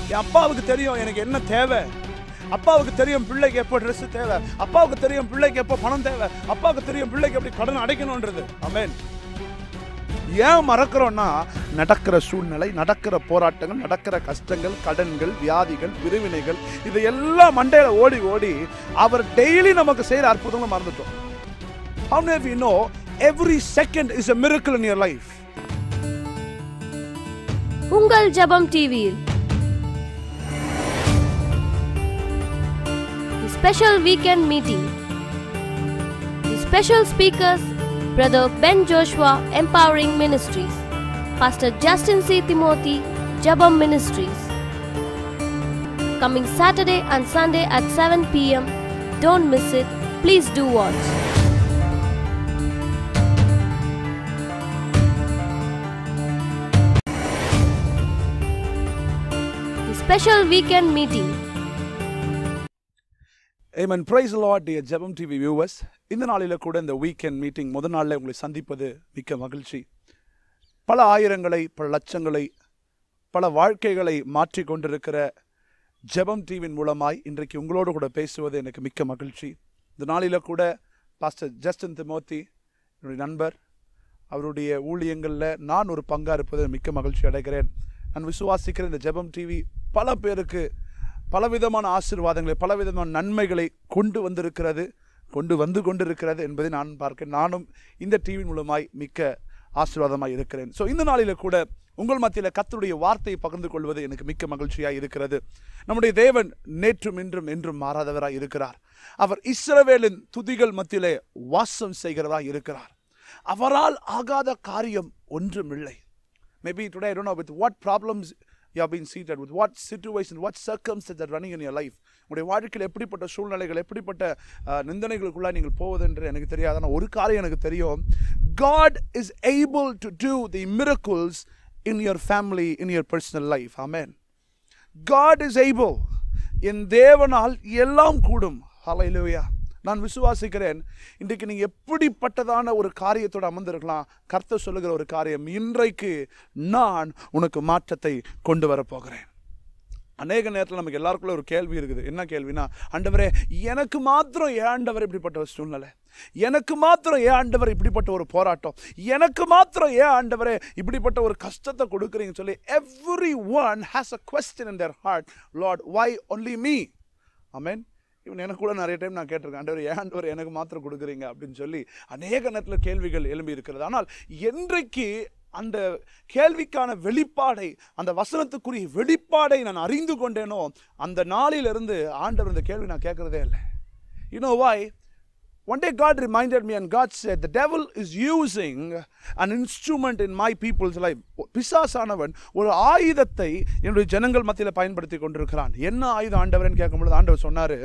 என் அப்பாவுக்கு தெரியும் எனக்கு என்ன தேவை அப்பாவுக்கு தெரியும் பிள்ளைக்கு எப்போ Dress தேவை அப்பாவுக்கு தெரியும் பிள்ளைக்கு எப்போ பணம் தேவை அப்பாவுக்கு தெரியும் பிள்ளைக்கு எப்படி கடன் அடைக்கணுன்றது ஆமென் ஏன் மறக்கிறோம்னா நடக்கிற சூழ்நிலை நடக்கிற போராட்டங்கள் நடக்கிற கஷ்டங்கள் கடன்கள் வியாதிகள் பிரிவினைகள் இது எல்லாம் மண்டையில ஓடி ஓடி அவர் டெய்லி நமக்கு செய்யற அற்புதங்களை மறந்துட்டோம் How many of you know every second is a miracle in your life? உங்கள் ஜெபம் டிவியில் The special weekend meeting. The special speakers Brother Ben Joshua Empowering Ministries, Pastor Justin C. Timothy Jabam Ministries. Coming Saturday and Sunday at 7 pm. Don't miss it. Please do watch. The special weekend meeting. Amen. Praise the Lord, dear ஜெபம் TV viewers இந்த நாளில் கூட இந்த weekend meeting முதல் நாளில் உங்களை சந்திப்பது மிக்க மகிழ்ச்சி பல ஆயிரங்களை பல லட்சங்களை பல வாழ்க்கைகளை மாற்றி கொண்டிருக்கிற ஜெபம் டிவியின் மூலமாய் இன்றைக்கு உங்களோடு கூட பேசுவது எனக்கு மிக்க மகிழ்ச்சி இந்த நாளில் கூட பாஸ்டர் ஜஸ்டின் திமோத்தி என்னுடைய நண்பர் அவருடைய ஊழியங்களில் நான் ஒரு பங்காக இருப்பது மிக்க மகிழ்ச்சி அடைகிறேன் நான் விசுவாசிக்கிற இந்த ஜெபம் டிவி பல பேருக்கு பலவிதமான ஆசீர்வாதங்களை பலவிதமான நன்மைகளை கொண்டு வந்திருக்கிறது கொண்டு வந்து கொண்டிருக்கிறது என்பதை நான் பார்க்கிறேன் நானும் இந்த டிவி மூலமாய் மிக்க ஆசீர்வாதமாய் இருக்கிறேன் ஸோ இந்த நாளில் கூட உங்கள் மத்தியில் கர்த்தருடைய வார்த்தையை பகிர்ந்து கொள்வது எனக்கு மிக்க மகிழ்ச்சியாக இருக்கிறது நம்முடைய தேவன் நேற்றும் இன்றும் என்றும் மாறாதவராய் இருக்கிறார் அவர் இஸ்ரவேலின் துதிகள் மத்தியிலே வாசம் செய்கிறவராய் இருக்கிறார் அவரால் ஆகாத காரியம் ஒன்றுமில்லை maybe today I don't know with what problems you have been seated with what situation what circumstances are running in your life உங்களுடைய வாழ்க்கையில் எப்படிப்பட்ட சூழ்நிலைகள் எப்படிப்பட்ட அஹ், நிந்தனைகளுக்குள்ள நீங்கள் போவதென்று எனக்கு தெரியாது ஆனால் ஒரு காரியம் எனக்கு தெரியும் God is able to do the miracles in your family in your personal life amen God is able என் தேவனால் எல்லாம் கூடும் ஹalleluya நான் விசுவாசிக்கிறேன் இன்றைக்கு நீங்க எப்படிப்பட்டதான ஒரு காரியத்தோடு அமர்ந்திருக்கலாம் கர்த்தர் சொல்லுகிற ஒரு காரியம் இன்றைக்கு நான் உனக்கு மாற்றத்தை கொண்டு வரப் போகிறேன் அநேக நேரத்தில் நமக்கு எல்லாருக்குள்ள ஒரு கேள்வி இருக்குது என்ன கேள்வினா ஆண்டவரே எனக்கு மாத்திரம் ஏன் ஆண்டவர் இப்படிப்பட்ட ஒரு சூழ்நிலை எனக்கு மாத்திரம் ஏன் ஆண்டவர் இப்படிப்பட்ட ஒரு போராட்டம் எனக்கு மாத்திரம் ஏன் ஆண்டவரே இப்படிப்பட்ட ஒரு கஷ்டத்தை கொடுக்குறீங்கன்னு சொல்லி every one has a question in their heart lord why only me amen இவன் எனக்கு கூட நிறைய டைம் நான் கேட்டிருக்கேன் ஆண்டவர் ஏன் ஆண்டவர் எனக்கு மாத்திரம் கொடுக்குறீங்க அப்படின்னு சொல்லி அநேக நேரத்தில் கேள்விகள் எழும்பி இருக்கிறது ஆனால் என்றைக்கு அந்த கேள்விக்கான வெளிப்பாடை அந்த வசனத்துக்குரிய வெளிப்பாடை நான் அறிந்து கொண்டேனோ அந்த நாளிலிருந்து ஆண்டவர் இந்த கேள்வி நான் கேட்கறதே இல்லை you know why One day God reminded me and God said, The devil is using an instrument in my people's life. பிசாசானவன் ஒரு ஆயுதத்தை என்னுடைய ஜனங்கள் மத்தியில் பயன்படுத்தி கொண்டிருக்கிறான் என்ன ஆயுதம் ஆண்டவர்னு கேட்கும்பொழுது ஆண்டவர் சொன்னார்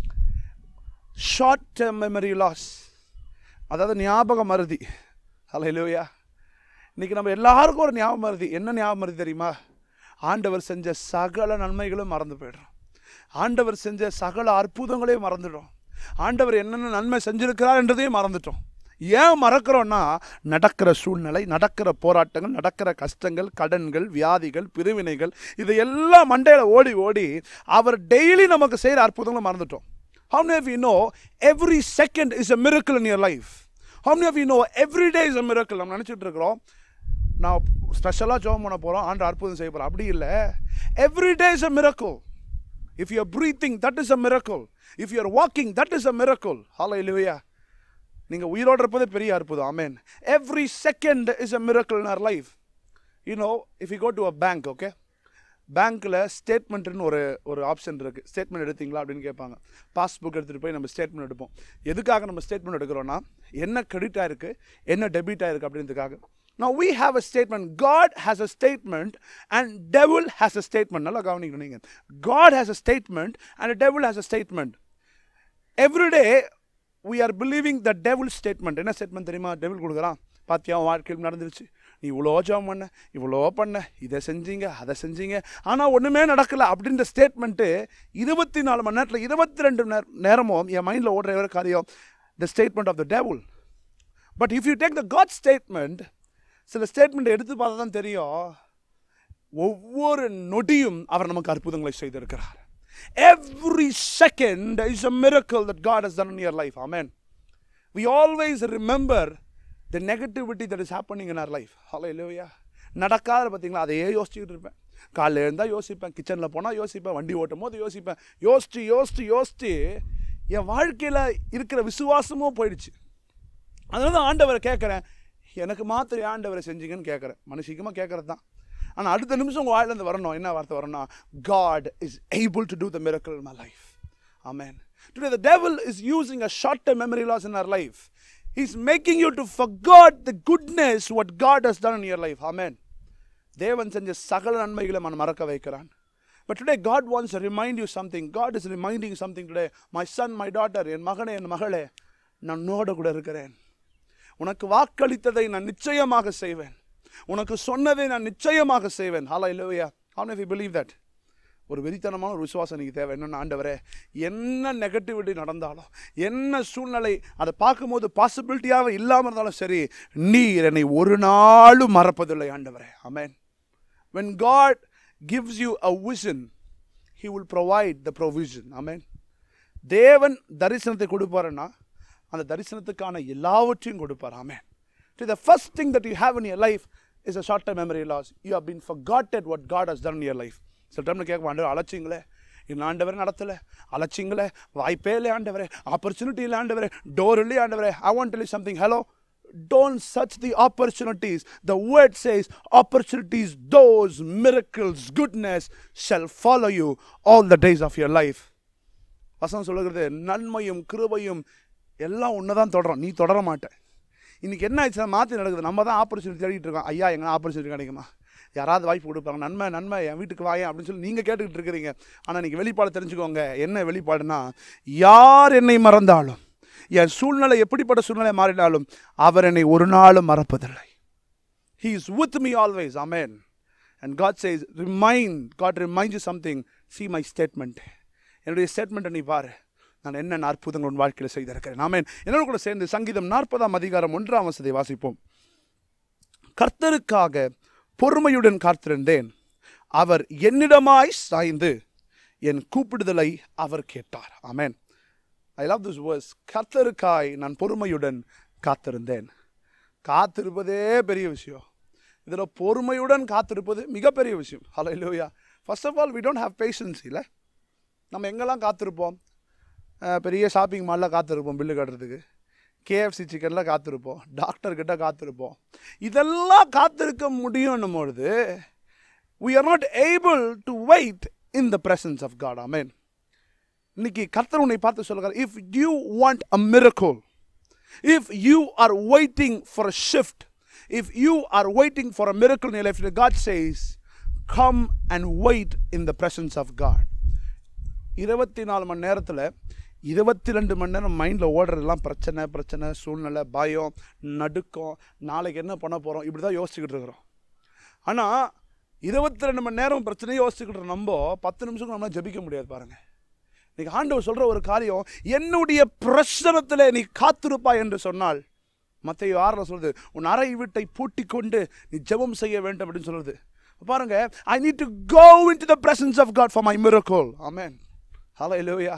ஷார்ட் டேர்ம் மெமரி லாஸ் அதாவது ஞாபக மருதி ஹalleluya இன்னைக்கு நம்ம எல்லாருக்கும் ஒரு ஞாபக மருதி என்ன ஞாபக மருதி தெரியுமா ஆண்டவர் செஞ்ச சகல நன்மைகளும் மறந்து போயிடுறோம் ஆண்டவர் செஞ்ச சகல அற்புதங்களையும் மறந்துடும் ஆண்டவர் என்னென்ன நன்மை செஞ்சிருக்கிறார் என்றதையும் மறந்துட்டோம் ஏன் மறக்கிறோம்னா நடக்கிற சூழ்நிலை நடக்கிற போராட்டங்கள் நடக்கிற கஷ்டங்கள் கடன்கள் வியாதிகள் பிரிவினைகள் இதையெல்லாம் மண்டையில் ஓடி ஓடி அவர் டெய்லி நமக்கு செய்கிற அற்புதங்களை மறந்துட்டோம் How many of you know every second is a miracle in your life? How many of you know every day is a miracle? நம்ம நினச்சிட்டு இருக்கிறோம் நான் ஸ்பெஷலாக ஜோம் பண்ண போகிறோம் ஆண்டு அற்புதம் செய்ய போகிறோம் அப்படி இல்லை every day is a miracle if you breathing that is a miracle if you are walking that is a miracle hello இல்லையா நீங்கள் உயிரோடு இருப்பதே பெரிய அற்புதம் amen every second is a miracle in our life you know if you go to a bank okay பேங்க்கில் ஸ்டேட்மெண்ட்டுன்னு ஒரு ஒரு ஆப்ஷன் இருக்குது ஸ்டேட்மெண்ட் எடுத்தீங்களா அப்படின்னு கேட்பாங்க பாஸ்புக் எடுத்துகிட்டு போய் நம்ம ஸ்டேட்மெண்ட் எடுப்போம் எதுக்காக நம்ம ஸ்டேட்மெண்ட் எடுக்கிறோன்னா என்ன கிரெடிட் ஆயிருக்கு என்ன டெபிட் ஆயிருக்கு அப்படின்றதுக்காக Now we have a statement. God has a statement and devil has a statement. நல்லா கவனிக்கணும் நீங்க. God has a statement and the devil has a statement. Every day we are believing the devil statement. என்ன statement தெரியுமா devil கொடுக்குறான் பாத்தியா உன் வாழ்க்கையில் நடந்துருச்சு நீ இவ்வளோ ஜாம் பண்ண இவ்வளோ பண்ண இதை செஞ்சீங்க அதை செஞ்சீங்க ஆனால் ஒன்றுமே நடக்கலை அப்படின்ற ஸ்டேட்மெண்ட்டு இருபத்தி நாலு மணி நேரத்தில் இருபத்தி ரெண்டு நேர நேரமும் என் மைண்டில் ஓடுற ஒரு காரியம் the statement of the devil but if you take the God statement சில ஸ்டேட்மெண்ட் எடுத்து பார்த்தா தான் தெரியும் ஒவ்வொரு நொடியும் அவர் நமக்கு அற்புதங்களை செய்திருக்கிறார் every second is a miracle that God has done in your life amen we always remember the negativity that is happening in our life hallelujah நடக்காத பார்த்தீங்களா அதையே யோசிச்சுக்கிட்டு இருப்பேன் காலைல இருந்தால் யோசிப்பேன் கிச்சனில் போனால் யோசிப்பேன் வண்டி ஓட்டும் போது யோசிப்பேன் யோசிச்சு யோசிச்சு யோசிச்சு என் வாழ்க்கையில் இருக்கிற விசுவாசமும் போயிடுச்சு அதனால தான் ஆண்டவரை கேட்குறேன் எனக்கு மாத்திரம் ஆண்டவரை செஞ்சீங்கன்னு கேட்குறேன் மனுஷிக்கமாக கேட்குறது தான் ஆனால் அடுத்த நிமிஷம் உங்கள் வாயிலேருந்து வரணும் என்ன வார்த்தை வரணும்னா God is able to do the miracle my life amen today the devil is using a short time memory loss in our life is making you to forget the goodness what God has done in your life amen தேவன் செஞ்ச சகல நன்மைகளை மன மறக்க வைக்கிறான் but today God wants remind you something God is reminding something today my son my daughter என் மகனே என் மகளே நான் உன்னோட கூட இருக்கிறேன் உனக்கு வாக்களித்ததை நான் நிச்சயமாக செய்வேன் உனக்கு சொன்னதை நான் நிச்சயமாக செய்வேன் ஹலோ இல்லையா how many of you believe that ஒரு வெறித்தனமான ஒரு விசுவாசம் எனக்கு தேவை என்னென்ன ஆண்டவரே என்ன நெகட்டிவிட்டி நடந்தாலும் என்ன சூழ்நிலை அதை பார்க்கும்போது பாசிபிலிட்டியாக இல்லாமல் இருந்தாலும் சரி நீர் என்னை ஒரு நாளும் மறப்பதில்லை ஆண்டவரே ஆமென் when God gives you a vision he will provide the provision amen தேவன் தரிசனத்தை கொடுப்பாருன்னா அந்த தரிசனத்துக்கான எல்லாவற்றையும் கொடுப்பார் ஆமென் So the first thing that you have in your life is a short-term memory loss. You have been forgotten what God has done in your life. சில டைமில் கேட்க ஆண்டவர் அழைச்சிங்களே இன்னும் ஆண்டவரே நடத்தலை அழைச்சிங்களே வாய்ப்பே இல்லை ஆண்டவரே ஆப்பர்ச்சுனிட்டி இல்லை ஆண்டவரே டோர் இல்லை ஆண்டவரே I want tell something hello don't search the opportunities. The word says, opportunities, those miracles, goodness shall follow you all the days of your life. வசனம் சொல்லுகிறது நன்மையும் கிருபையும் எல்லாம் ஒன்று தான் தொடரும் நீ தொடர மாட்ட இன்னைக்கு என்ன ஆச்சுன்னா மாற்றி நடக்குது நம்ம தான் ஆப்பர்ச்சுனிட்டி தேடிட்டு இருக்கோம் ஐயா எங்கன்னா ஆப்பர்ச்சுனிட்டி கிடைக்குமா யாராவது வாய்ப்பு கொடுப்பாங்க நன்மை நன்மை என் வீட்டுக்கு வாயேன் அப்படின்னு சொல்லி நீங்கள் கேட்டுக்கிட்டு இருக்கிறீங்க ஆனால் நீங்கள் வெளிப்பாடு தெரிஞ்சுக்கோங்க என்ன வெளிப்பாடுனா யார் என்னை மறந்தாலும் என் சூழ்நிலை எப்படிப்பட்ட சூழ்நிலை மாறினாலும் அவர் என்னை ஒரு நாளும் மறப்பதில்லை He is with me always. Amen. And God says, remind, God reminds you something. See my statement. என்னுடைய ஸ்டேட்மெண்ட்டை நீ பாரு நான் என்னென்ன அற்புதங்கள் உன் வாழ்க்கையில் செய்திருக்கிறேன் ஆமென் என்னோட கூட சேர்ந்து சங்கீதம் நாற்பதாம் அதிகாரம் ஒன்றாம் வசதி வாசிப்போம் கர்த்தருக்காக பொறுமையுடன் காத்திருந்தேன் அவர் என்னிடமாய் சாய்ந்து என் கூப்பிடுதலை அவர் கேட்டார் amen I love this verse கர்த்தருக்காய் நான் பொறுமையுடன் காத்திருந்தேன் காத்திருப்பதே பெரிய விஷயம் இதில் பொறுமையுடன் காத்திருப்பது மிகப்பெரிய விஷயம் ஹலோ இல்லையா first of all we don't have patience இல்லை நம்ம எங்கெல்லாம் காத்திருப்போம் அஹ் பெரிய ஷாப்பிங் மாலில் காத்திருப்போம் பில்லு கட்டுறதுக்கு கேஎஃப்சி சிக்கனில் காத்திருப்போம் டாக்டர்கிட்ட காத்திருப்போம் இதெல்லாம் காத்திருக்க முடியும்னும் பொழுது we are not able to wait in the presence of God amen இன்னைக்கு கர்த்தர் உன்னை பார்த்து சொல்லுகிறார் if you want a miracle if you are waiting for a shift if you are waiting for a miracle in life God says come and wait in the presence of God இருபத்தி நாலு மணி நேரத்தில் இருபத்தி ரெண்டு மணி நேரம் மைண்டில் ஓடுறதெல்லாம் பிரச்சனை பிரச்சனை சூழ்நிலை பயம் நடுக்கம் நாளைக்கு என்ன பண்ண போகிறோம் இப்படி தான் யோசிச்சுக்கிட்டு இருக்கிறோம் ஆனால் இருபத்தி ரெண்டு மணி நேரம் பிரச்சனையை யோசிச்சுக்கிட்டு நம்ம பத்து நிமிஷம் நம்மளால் ஜெபிக்க முடியாது பாருங்கள் இன்னைக்கு ஆண்டவர் சொல்கிற ஒரு காரியம் என்னுடைய பிரசனத்தில் நீ காத்திருப்பாய் என்று சொன்னால் மற்ற ஆறில் சொல்லுது உன் அறை வீட்டை பூட்டி கொண்டு நீ ஜெபம் செய்ய வேண்டும் அப்படின்னு சொல்லுது பாருங்க I need to go in to the presence of God for my miracle amen hello இல்லையா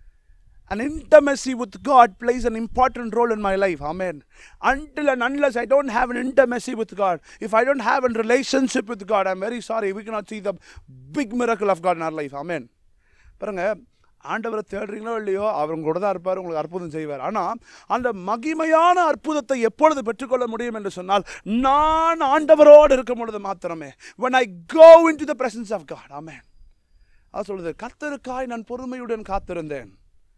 An intimacy with God plays an important role in my life. Amen. Until and unless I don't have an intimacy with God, if I don't have a relationship with God, I'm very sorry. We cannot see the big miracle of God in our life. Amen. பாருங்க ஆண்டவரை தேடுறீங்களோ இல்லையோ அவர் கூட தான் இருப்பார் உங்களுக்கு அற்புதம் செய்வார் ஆனால் அந்த மகிமையான அற்புதத்தை எப்பொழுது பெற்றுக்கொள்ள முடியும் என்று சொன்னால் நான் ஆண்டவரோடு இருக்கும் பொழுது மாத்திரமே when I go into the presence of God amen அது சொல்லுது கர்த்தருக்காய் நான் பொறுமையுடன் காத்திருந்தேன்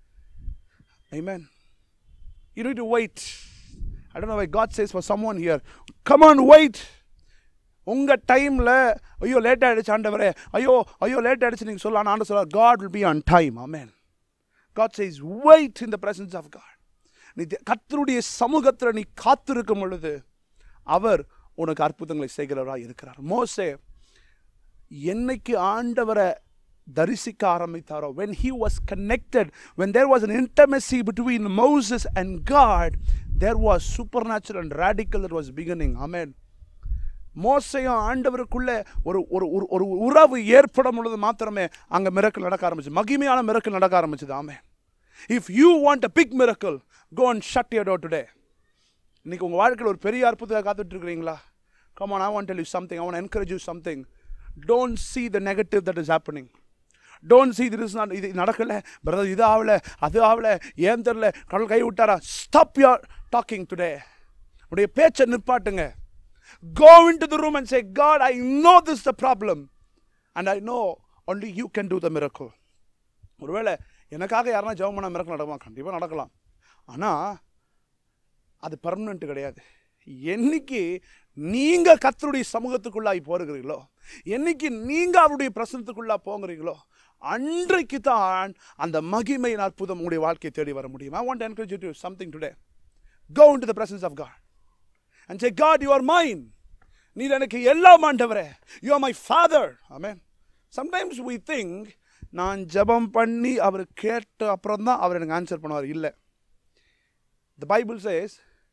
Amen. You need to wait. I don't know why God says for someone here, come on, wait. உங்க டைம்ல ஐயோ லேட் ஆயிடுச்சு ஆண்டவரே ஐயோ ஐயோ லேட் ஆயிடுச்சு நீங்க சொல்லலாம் ஆண்டு சொல்ல God will be on time amen God says wait in the presence of God நீ தே- கர்த்தருடைய சமூகத்தில் நீ காத்திருக்கும் பொழுது அவர் உனக்கு அற்புதங்களை செய்கிறவராக இருக்கிறார் மோசே என்னைக்கு ஆண்டவரை தரிசிக்க ஆரம்பித்தாரோ when he was connected when there was an intimacy between Moses and God there was supernatural and radical that was beginning amen மோசையும் ஆண்டவருக்குள்ள ஒரு ஒரு ஒரு ஒரு உறவு ஏற்படும் பொழுது மாத்திரமே அங்கே மிரக்கல் நடக்க ஆரம்பிச்சு மகிமையான மிரக்கல் நடக்க ஆரம்பிச்சது amen if you want a big miracle go and shut your door today இன்னைக்கு உங்கள் வாழ்க்கையில் ஒரு பெரிய அற்புதத்தை காத்துட்டு இருக்கிறீங்களா come on I want tell you something I want encourage you something don't see the negative that is happening don't see this not இது நடக்கல பிரதர் இது ஆகல அது ஆகல ஏன் தெரில கடல் கை விட்டாரா ஸ்டாப் யுவர் டாக்கிங் டுடே உடைய பேச்சை நிப்பாட்டுங்க go in to the room and say God I know this the problem and I know only you can do the miracle ஒருவேளை எனக்காக யாருன்னா ஜெபம் பண்ண மிரக்கல் நடக்குமா கண்டிப்பாக நடக்கலாம் ஆனால் அது பர்மனெண்ட் கிடையாது என்னைக்கு நீங்க கத்தருடைய சமூகத்துக்குள்ளாய் போகிறீங்களோ என்னைக்கு நீங்க அவருடைய பிரசனத்துக்குள்ளா போகிறீங்களோ அன்றைக்கு தான் அந்த மகிமையின் அற்புதம் உங்களுடைய வாழ்க்கையை தேடி வர முடியும் I want encourage to something today go in to the presence of God and say God you are mine நீர் எனக்கு எல்லாம் ஆண்டவரே you are my father amen sometimes we think நான் ஜெபம் பண்ணி அவர் கேட்ட அப்புறம் தான் அவர் எனக்கு ஆன்சர் பண்ணுவார் இல்லை த பைபிள் சேஸ்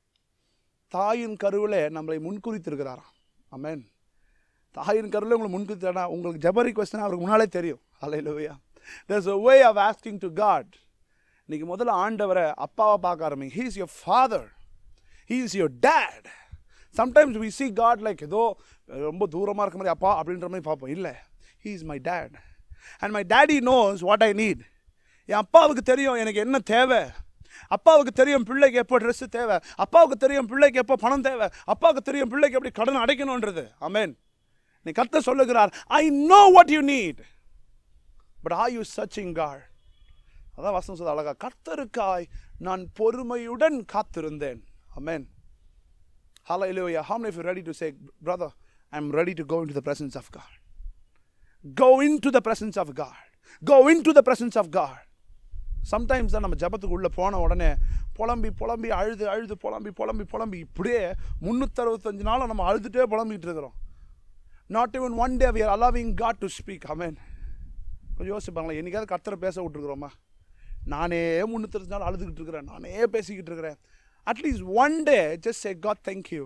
தாயின் கருவில் நம்மளை முன்குறித்திருக்கிறாராம் ஆமென் தாயின் கருவில் உங்களை முன்குறித்தானா உங்களுக்கு ஜபரி கொஸ்டின் அவருக்கு முன்னாலே தெரியும் அலையிலோயா there's a way of asking to God இன்னைக்கு முதல்ல ஆண்டவரை அப்பாவை பார்க்க ஆரம்பிங்க he is your father he is your dad sometimes we see God like ஏதோ ரொம்ப தூரமாக இருக்க மாதிரி அப்பா அப்படின்ற மாதிரி பார்ப்போம் இல்லை he is my dad and my daddy knows what I need என் அப்பாவுக்கு தெரியும் எனக்கு என்ன தேவை அப்பாவுக்கு தெரியும் பிள்ளைக்கு எப்போ ட்ரெஸ்ஸு தேவை அப்பாவுக்கு தெரியும் பிள்ளைக்கு எப்போ பணம் தேவை அப்பாவுக்கு தெரியும் பிள்ளைக்கு எப்படி கடன் அடைக்கணுன்றது அமேன் நீ கத்த சொல்லுகிறார் I know what you need but are you searching God அதான் வசனம் சொல்ல அழகா கர்த்தருக்காய் நான் பொறுமையுடன் காத்திருந்தேன் amen Hallelujah. How many of you are ready to say, brother, I'm ready to go into the presence of God? Go into the presence of God. Go into the presence of God. Sometimes தான் நம்ம ஜபத்துக்கு உள்ளே போன உடனே புலம்பி புலம்பி அழுது அழுது புலம்பி புலம்பி புலம்பி இப்படியே முந்நூற்றறுபத்தஞ்சு நாளும் நம்ம அழுதுகிட்டே புலம்பிட்டு இருக்கிறோம் not even one day we are allowing God to speak amen கொஞ்சம் யோசிப்பாங்களா என்னைக்காவது கத்தரை பேச விட்டுருக்குறோமா நானே முந்நூற்றி நாள் அழுதுகிட்டு இருக்கிறேன் நானே பேசிக்கிட்டு இருக்கிறேன் at least one day just say God thank you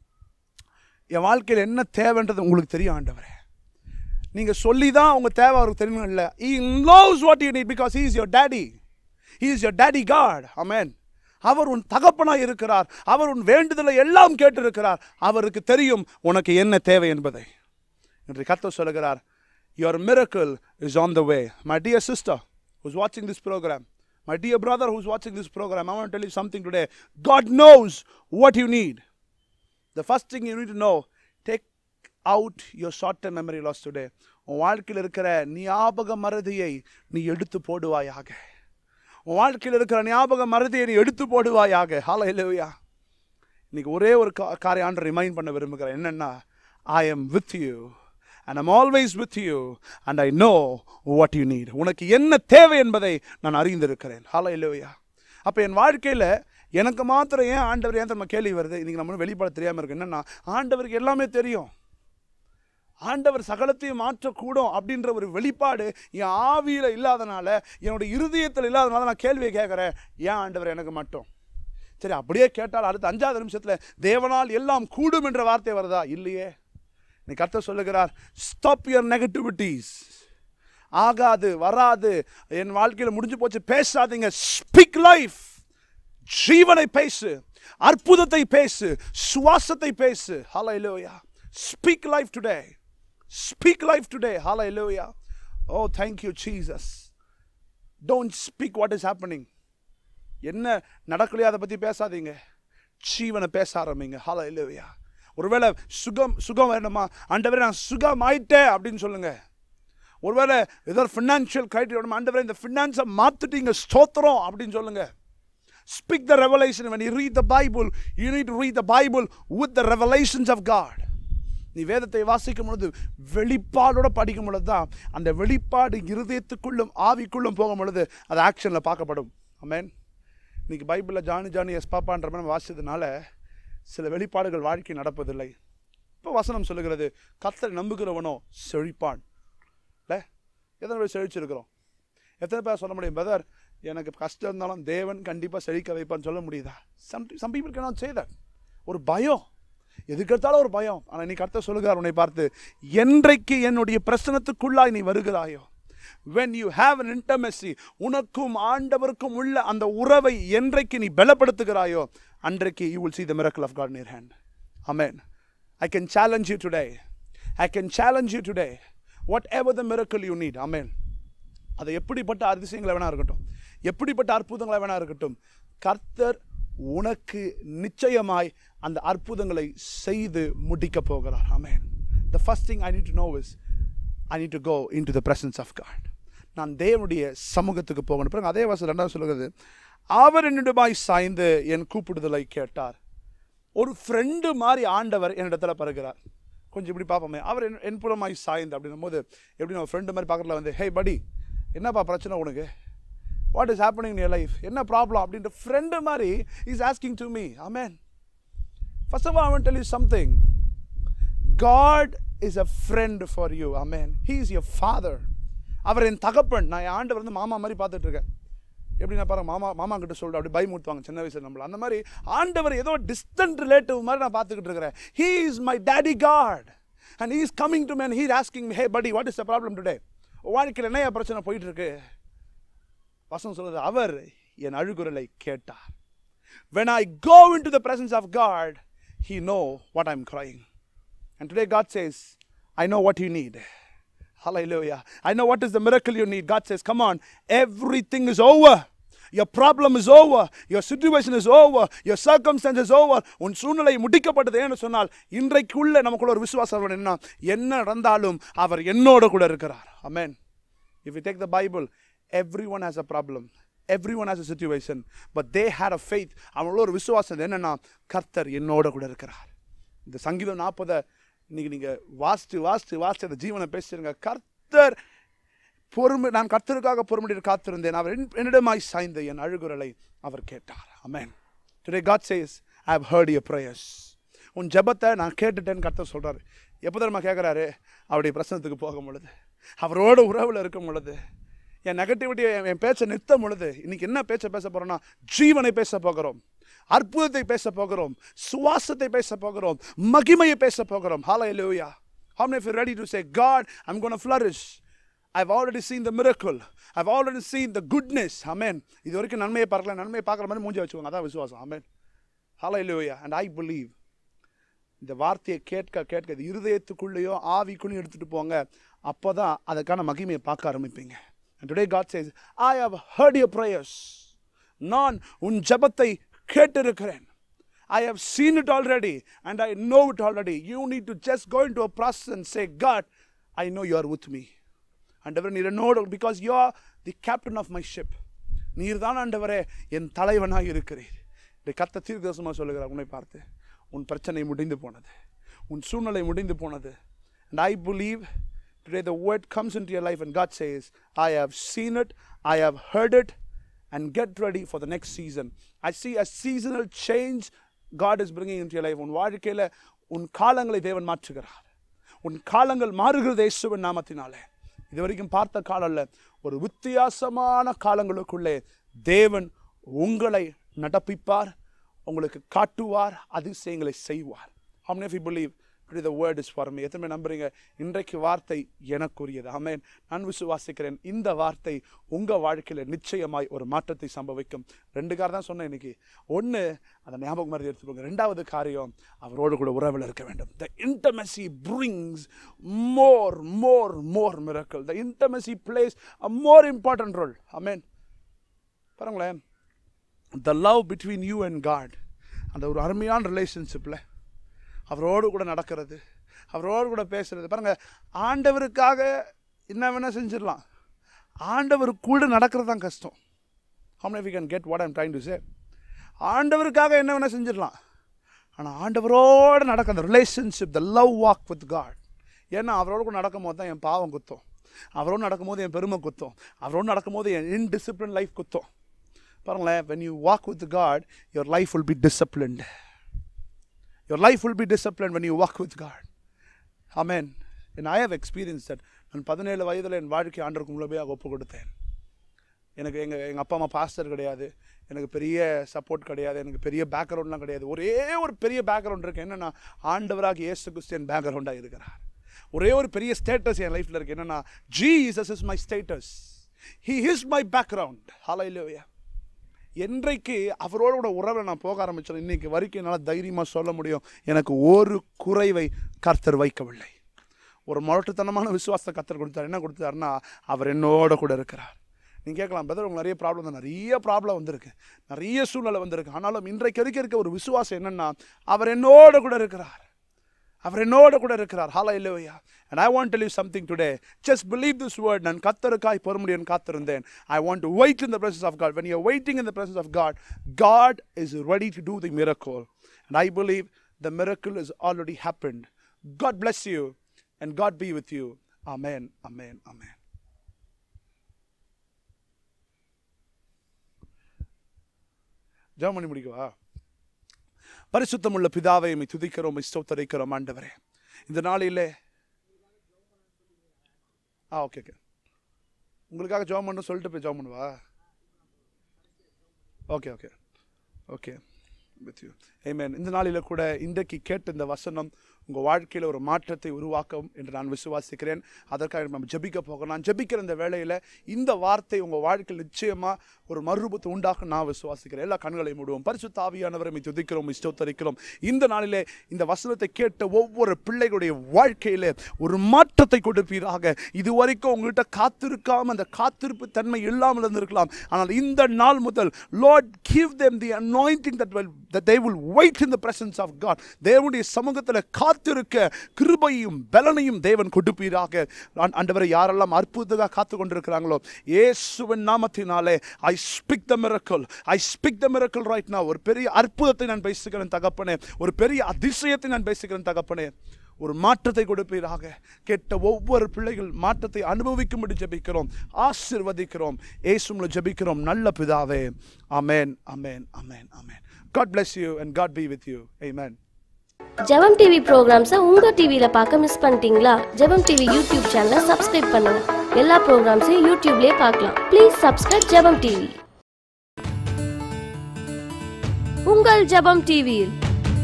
என் வாழ்க்கையில் என்ன தேவைன்றது உங்களுக்கு தெரியும் ஆண்டவரே நீங்கள் சொல்லி தான் உங்கள் தேவை அவருக்கு தெரியும் இல்லை he knows what you need because he is your daddy he is your daddy god amen அவர் உன் தகப்பனாய் இருக்கிறார் அவர் உன் வேண்டுதலை எல்லாம் கேட்டிருக்கிறார் அவருக்கு தெரியும் உனக்கு என்ன தேவை என்பதை என்று கத்த சொல்லுகிறார் your miracle is on the way my dear sister who's watching this program my dear brother who's watching this program i want to tell you something today god knows what you need the first thing you need to know take out your short term memory loss today உன் வாழ்க்கையில் இருக்கிற ஞாபக மறதியை நீ எடுத்து போடுவாயாக உன் வாழ்க்கையில் இருக்கிற ஞாபக மறதியை நீ எடுத்து போடுவாயாக ஹalleluya இன்னைக்கு ஒரே ஒரு கா- காரியம் ஆண்டு ரிமைண்ட் பண்ண விரும்புகிறேன் என்னன்னா I am with you and I'm always with you and I know what you need உனக்கு என்ன தேவை என்பதை நான் அறிந்திருக்கிறேன் ஹalleluya அப்போ என் வாழ்க்கையில் எனக்கு மாத்திரம் ஏன் ஆண்டவர் ஏன் நம்ம கேள்வி வருது இன்னைக்கு நம்ம வெளிப்பாடு தெரியாமல் இருக்கு என்னன்னா ஆண்டவருக்கு எல்லாமே தெரியும் ஆண்டவர் சகலத்தையும் மாற்றக்கூடும் அப்படின்ற ஒரு வெளிப்பாடு என் ஆவியில் இல்லாதனால என்னோட இருதயத்தில் இல்லாதனால நான் கேள்வியை கேட்குறேன் ஏன் ஆண்டவர் எனக்கு மட்டும் சரி அப்படியே கேட்டால் அடுத்த அஞ்சாவது நிமிஷத்தில் தேவனால் எல்லாம் கூடும் என்ற வார்த்தை வருதா இல்லையே நீ கர்த்தர் சொல்லுகிறார் ஸ்டாப் யுவர் நெகட்டிவிட்டிஸ் ஆகாது வராது என் வாழ்க்கையில் முடிஞ்சு போச்சு பேசாதீங்க ஸ்பீக் லைஃப் ஜீவனை பேசு அற்புதத்தை பேசு சுவாசத்தை பேசு ஹalleluya speak life today speak life today ஹalleluya oh thank you Jesus don't speak what is happening என்ன நடக்கலையோ அதை பற்றி பேசாதீங்க ஜீவனை பேச ஆரம்பிங்க ஹalleluya ஒருவேளை சுகம் சுகம் வேணுமா ஆண்டவரே நான் சுகம் ஆயிட்டேன் அப்படின்னு சொல்லுங்க ஒருவேளை ஏதோ ஃபினான்ஷியல் கிரைட்டீரியா வேணுமா ஆண்டவரே இந்த ஃபினான்ஸை மாற்றிட்டீங்க ஸ்தோத்திரம் அப்படின்னு சொல்லுங்க Speak the revelation. When you read the Bible, you need to read the Bible with the revelations of God. நீ வேதத்தை வாசிக்கும் பொழுது வெளிப்பாடோட படிக்கும் பொழுது தான் அந்த வெளிப்பாடு இருதயத்துக்குள்ளும் ஆவிக்குள்ளும் போகும் பொழுது அது ஆக்ஷனில் பார்க்கப்படும் ஆமென் இன்னைக்கு பைபிளில் ஜானி ஜானி எஸ் பாப்பான்ற மாதிரி நம்ம வாசிச்சதுனால சில வெளிப்பாடுகள் வாழ்க்கை நடப்பதில்லை இப்போ வசனம் சொல்லுகிறது கர்த்தரை நம்புகிறவனோ செழிப்பான் இல்லை எத்தனை பேர் செழிச்சிருக்கிறோம் எத்தனை பேர் சொல்ல முடியும் பிரதர் எனக்கு கஷ்டம் இருந்தாலும் தேவன் கண்டிப்பாக செழிக்க வைப்பான்னு சொல்ல முடியுதா some some people cannot say that ஒரு பயம் எதுக்கெடுத்தாலும் ஒரு பயம் ஆனால் நீ கர்த்தர் சொல்லுகிறார் உன்னை பார்த்து என்றைக்கு என்னுடைய பிரச்சனத்துக்குள்ளாய் நீ வருகிறாயோ when you have an intimacy உனக்கும் ஆண்டவருக்கும் உள்ள அந்த உறவை என்றைக்கு நீ பலப்படுத்துகிறாயோ அன்றைக்கு you will see the miracle of God in your hand amen I can challenge you today I can challenge you today whatever the miracle you need amen அது எப்படிப்பட்ட அதிசயங்களை வேணா இருக்கட்டும் எப்படிப்பட்ட அற்புதங்களை வேணா இருக்கட்டும் கர்த்தர் உனக்கு நிச்சயமாய் அந்த அற்புதங்களை செய்து முடிக்க போகிறார் ஆமென் the first thing I need to know is I need to go into the presence of God நான் தேவனுடைய சமூகத்துக்கு போகணும் பிறகு அதே வாசல் ரெண்டாவது சொல்லுகிறது அவர் என்னிடமாய் சாய்ந்து என் கூப்பிடுதலை கேட்டார் ஒரு ஃப்ரெண்டு மாதிரி ஆண்டவர் என்னிடத்துல பருகிறார் கொஞ்சம் இப்படி பார்ப்போமே அவர் என் என் புறமாய் சாய்ந்து அப்படின்னும் போது எப்படி நம்ம ஃப்ரெண்டு மாதிரி பார்க்கறதுல வந்து ஹே படி என்னப்பா பிரச்சனை உனக்கு what is happening in life என்ன ப்ராப்ளம் அப்படின்ற ஃப்ரெண்டு மாதிரி is asking to me amen first of all tell you something God is a friend for you amen he is your father அவர் என் தகப்பன் நான் என் ஆண்டு வந்து மாமா மாதிரி பார்த்துட்டு இருக்கேன் எப்படி நான் பாருங்க மாமா மாமா கிட்ட சொல்லிட்டு அப்படி பயமுறுத்துவாங்க சின்ன வயசுல நம்மள அந்த மாதிரி ஆண்டவர் ஏதோ டிஸ்டன்ட் ரிலேட்டிவ் மாதிரி நான் பார்த்துக்கிட்டு இருக்கிறேன் he is my daddy God and he is coming to man he asking hey buddy what is the problem today வாழ்க்கையில் என்ன பிரச்சனை போயிட்டு இருக்கு வசனம் சொல்றது அவர் என் அழுகுரலை கேட்டார் when I go into the presence of God, He know what I'm crying. And today God says, I know what you need. Hallelujah. I know what is the miracle you need. God says, come on, everything is over. Your problem is over. Your situation is over. Your circumstance is over. உன் சூழ்நிலை முடிக்கப்பட்டது ஏன்னு சொன்னால் இன்றைக்குள்ள நமக்குள்ள ஒரு விசுவாசம் வரணும். என்ன என்ன நடந்தாலும் அவர் என்னோட கூட இருக்கிறார் அமேன் If you take the Bible, everyone has a problem. Everyone has a situation. But they had a faith. அவங்களோட ஒரு விசுவாசம் என்னன்னா கர்த்தர் என்னோட கூட இருக்கிறார் இந்த சங்கீதம் நாற்பதை இன்னைக்கு நீங்கள் வாசித்து வாசித்து வாசித்து அந்த ஜீவனை பேசுறீங்க கர்த்தர் பொறுமை நான் கர்த்தருக்காக பொறுமையில் காத்திருந்தேன் அவர் என்- என்னிடமாய் சாய்ந்த என் அழுகுரலை அவர் கேட்டார் amen today God says I have heard your prayers உன் ஜெபத்தை நான் கேட்டுட்டேன்னு கர்த்தர் சொல்கிறாரு எப்போ தெரியுமா கேட்குறாரு அவருடைய பிரசனத்துக்கு போகும் பொழுது அவரோட உறவில் இருக்கும் பொழுது என் நெகட்டிவிட்டியை என் என் பேச்சை நிறுத்தும் பொழுது இன்னைக்கு என்ன பேச்சை பேச போகிறோம்னா ஜீவனை பேச போகிறோம் அற்புதத்தை பேச போகிறோம் சுவாசத்தை பேச போகிறோம் மகிமையை பேச போகிறோம் ஹalleluya how many of you ready to say god i'm going to flourish i've already seen the miracle i've already seen the goodness amen இது வரைக்கும் நன்மையை பார்க்கல நன்மையை பார்க்குற மாதிரி மூஞ்சி வச்சுக்கோங்க அதான் விசுவாசம் amen hallelujah and i believe இந்த வார்த்தையை கேட்க கேட்க இது இருதயத்துக்குள்ளேயோ ஆவிக்குள்ளேயும் எடுத்துட்டு போங்க அப்போதான் அதுக்கான மகிமையை பார்க்க ஆரம்பிப்பீங்க and today god says i have heard your prayers நான் உன் ஜெபத்தை கேட்டிருக்கிறேன் I have seen it already and I know it already. You need to just go into a process and say, God, I know you are with me. ஆண்டவர் நீர் என்னோடு because you are the captain of my ship நீர் தான் ஆண்டவரே என் தலைவனாக இருக்கிறீர் இந்த கத்த தீர்க்கதரிசனமாக சொல்லுகிறார் உன்னை பார்த்து உன் பிரச்சனை முடிந்து போனது உன் சூழ்நிலை முடிந்து போனது and I believe today the word comes in your life and God says I have seen it I have heard it and get ready for the next season. I see a seasonal change God is bringing into your life. உன் வாழ்க்கையில் உன் காலங்களை தேவன் மாற்றுகிறார் உன் காலங்கள் மாறுகிறது இயேசுவின் நாமத்தினாலே இது வரைக்கும் பார்த்த காலம் அல்ல ஒரு வித்தியாசமான காலங்களுக்குள்ளே தேவன் உங்களை நடப்பிப்பார் உங்களுக்கு காட்டுவார் அதிசயங்களை செய்வார் how many of you believe today the word is for me எத்தனை பேர் நம்புறீங்க இன்றைக்கு வார்த்தை எனக்குரியது ஆமென் நான் விசுவாசிக்கிறேன் இந்த வார்த்தை உங்க வாழ்க்கையில நிச்சயமாய் ஒரு மாற்றத்தை சம்பவிக்கும் ரெண்டு காரம் தான் சொன்னேன் இன்னைக்கு ஒன்று அதை ஞாபகம் மாதிரி எடுத்துக்கோங்க ரெண்டாவது காரியம் அவரோடு கூட உறவில் இருக்க வேண்டும் the intimacy brings more more more miracle the intimacy plays a more important role ஆமென் பாருங்களேன் the love between you and God அந்த ஒரு அருமையான ரிலேஷன்ஷிப்பில் அவரோடு கூட நடக்கிறது அவரோடு கூட பேசுறது பாருங்க ஆண்டவருக்காக என்ன வேணால் செஞ்சிடலாம் ஆண்டவர் கூட நடக்கிறது தான் கஷ்டம் how many of you can get what I'm trying to say ஆண்டவருக்காக என்ன வேணால் செஞ்சிடலாம் ஆனால் ஆண்டவரோடு நடக்க அந்த relationship the love walk with God ஏன்னா அவரோடு கூட நடக்கும்போது தான் என் பாவம் குத்தம் அவரோடு நடக்கும்போது என் பெருமை குத்தம் அவரோடு நடக்கும்போது என் இன்டிசிப்ளின் லைஃப் குத்தம் பாருங்களேன் when you walk with God your life will be disciplined your life will be disciplined when you walk with God amen and I have experienced that நான் பதினேழு வயதில் என் வாழ்க்கை ஆண்டருக்கு முழுமையாக ஒப்பு கொடுத்தேன் எனக்கு எங்கள் எங்கள் அப்பா அம்மா பாஸ்டர் கிடையாது எனக்கு பெரிய சப்போர்ட் கிடையாது எனக்கு பெரிய பேக்ரவுண்ட்லாம் கிடையாது ஒரே ஒரு பெரிய பேக்ரவுண்ட் இருக்குது என்னென்னா ஆண்டவராக இயேசு கிறிஸ்டியன் பேக்ரவுண்டாக இருக்கிறார் ஒரே ஒரு பெரிய ஸ்டேட்டஸ் என் லைஃப்பில் இருக்குது என்னென்னா Jesus is my status he is my background ஹalleluya என்றைக்கு அவரோட கூட உறவை நான் போக ஆரம்பிச்சேன் இன்னைக்கு வரைக்கும் என்னால் தைரியமாக சொல்ல முடியும் எனக்கு ஒரு குறைவை கர்த்தர் வைக்கவில்லை ஒரு முரட்டுத்தனமான விசுவாசத்தை கர்த்தர் கொடுத்தார் என்ன கொடுத்தாருன்னா அவர் என்னோட கூட இருக்கிறார் நீங்கள் கேட்கலாம் பிரதர் உங்களுக்கு நிறைய ப்ராப்ளம் தான் நிறைய ப்ராப்ளம் வந்திருக்கு நிறைய சூழ்நிலை வந்திருக்கு ஆனாலும் இன்றைக்கு வரைக்கும் இருக்க ஒரு விசுவாசம் என்னன்னா அவர் என்னோட கூட இருக்கிறார் அவர் என்னோட கூட இருக்கிறார் ஹாலா இல்லையா and i want to tell you something today just believe this word நான் கத்தருக்காய் பொறுமுடியன் காத்திருந்தேன் i want to wait in the presence of god when you're waiting in the presence of god god is ready to do the miracle and i believe the miracle has already happened god bless you and god be with you amen amen amen ஜெபம் பண்ணி முடிக்கவா பரிசுத்தமுள்ள பிதாவை உம்மை துதிக்கிறோம் உம்மை ஸ்தோத்தரிக்கிறோம் ஆண்டவரே இந்த நாளிலே ஆ ஓகே ஓகே உங்களுக்காக ஜெபம் பண்ண சொல்லிட்டு போய் ஜெபம் பண்ணுவா okay okay okay with you ஏமேன் இந்த நாளில் கூட இன்றைக்கு கேட்ட இந்த வசனம் உங்கள் வாழ்க்கையில் ஒரு மாற்றத்தை உருவாக்கும் என்று நான் விசுவாசிக்கிறேன் அதற்காக நம்ம ஜெபிக்க போகிறோம் நான் ஜெபிக்கிற இந்த வேளையில் இந்த வார்த்தை உங்கள் வாழ்க்கையில் நிச்சயமாக ஒரு மறுரூபத்தை உண்டாக்கும் நான் விசுவாசிக்கிறேன் எல்லா கண்களையும் மூடுவோம் பரிசுத்த ஆவியானவரை துதிக்கிறோம் இஷ்டோத்தரிக்கிறோம் இந்த நாளிலே இந்த வசனத்தை கேட்ட ஒவ்வொரு பிள்ளைகளுடைய வாழ்க்கையிலே ஒரு மாற்றத்தை கொடுப்பீராக இதுவரைக்கும் உங்கள்கிட்ட காத்திருக்காம அந்த காத்திருப்பு தன்மை இல்லாமல் இருந்திருக்கலாம் ஆனால் இந்த நாள் முதல் Lord give them the anointing that will that they will wait in the presence of God தேவனுடைய சமூகத்தில் காத்திருக்க கிருபையும் பலனையும் தேவன் கொடுப்பீராக நான் ஆண்டவரை யாரெல்லாம் அற்புதமாக காத்து கொண்டிருக்கிறாங்களோ இயேசுவின் நாமத்தினாலே I speak the miracle I speak the miracle right now ஒரு பெரிய அற்புதத்தை நான் பேசுகிறேன் தகப்பனே ஒரு பெரிய அதிசயத்தை நான் பேசுகிறேன் தகப்பனே ஒரு மாற்றத்தை கொடுப்பீராக கெட்ட ஒவ்வொரு பிள்ளைகள் மாற்றத்தை அனுபவிக்கும்படி ஜெபிக்கிறோம் ஆசிர்வதிக்கிறோம் ஏசும்ல ஜெபிக்கிறோம் நல்ல பிதாவே அமேன் அமேன் அமேன் அமேன் God bless you and God be with you amen ஜெபம் டிவி ப்ரோக்ராம்ஸை உங்க டிவியில பார்க்க மிஸ் பண்ணிட்டீங்களா ஜெபம் டிவி யூடியூப் சேனலை சப்ஸ்கிரைப் பண்ணுங்க எல்லா ப்ரோக்ராம்ஸையும் யூடியூப்லயே பார்க்கலாம் ப்ளீஸ் சப்ஸ்கிரைப் ஜெபம் டிவி உங்கள் ஜெபம் டிவியில்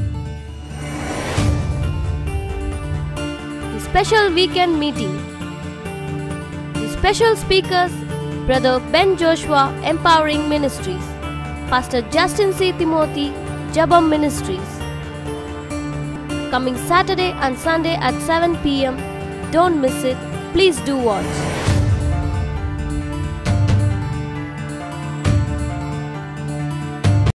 special weekend meeting special speakers brother Ben Joshua empowering ministries pastor justin c timothy jabam ministries coming Saturday and Sunday at 7 pm. Don't miss it. Please do watch.